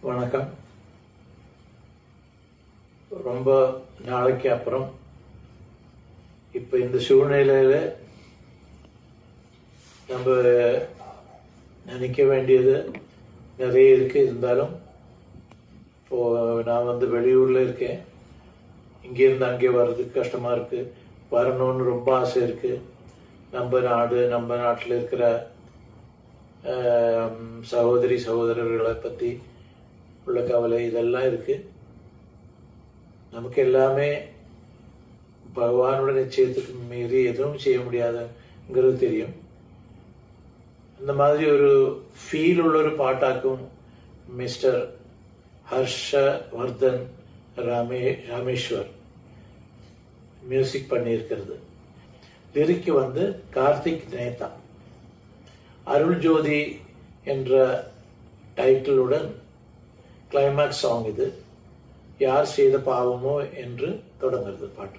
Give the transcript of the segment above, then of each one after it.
வணக்கம் ரொம்ப நாளைக்கு அப்புறம் இப்போ இந்த சூழ்நிலையில நம்ம நினைக்க வேண்டியது நிறைய இருக்கு இருந்தாலும் இப்போ நான் வந்து வெளியூர்ல இருக்கேன் இங்கேருந்து அங்கே வர்றதுக்கு கஷ்டமா இருக்கு வரணும்னு ரொம்ப ஆசை இருக்கு நம்ம நாடு நம்ம நாட்டில் இருக்கிற ஆம், சகோதரி சகோதரர்களை பற்றி உள்ள கவலை இதெல்லாம் இருக்கு நமக்கு எல்லாமே பகவானோட நிச்சயத்துக்கு மீறி எதுவும் செய்ய முடியாதுங்கிறது தெரியும் அந்த மாதிரி ஒரு ஃபீல் உள்ள ஒரு பாட்டாக்கும் மிஸ்டர் ஹர்ஷவர்தன் ராமே ராமேஸ்வர் மியூசிக் பண்ணியிருக்கிறது லிரிக்கு வந்து கார்த்திக் நேதா அருள் ஜோதி என்ற டைட்டிலுடன் கிளைமேக்ஸ் சாங் இது யார் செய்த பாவமோ என்று தொடங்குறது பாட்டு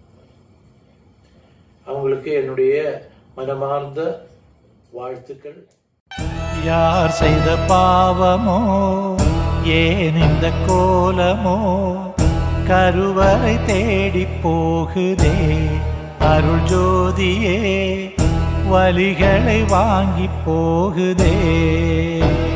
அவங்களுக்கு என்னுடைய மனமார்ந்த வாழ்த்துக்கள் யார் செய்த பாவமோ ஏன் இந்த கோலமோ கருவறை தேடி போகுதே அருள் ஜோதியே வலிகளை வாங்கி போகுதே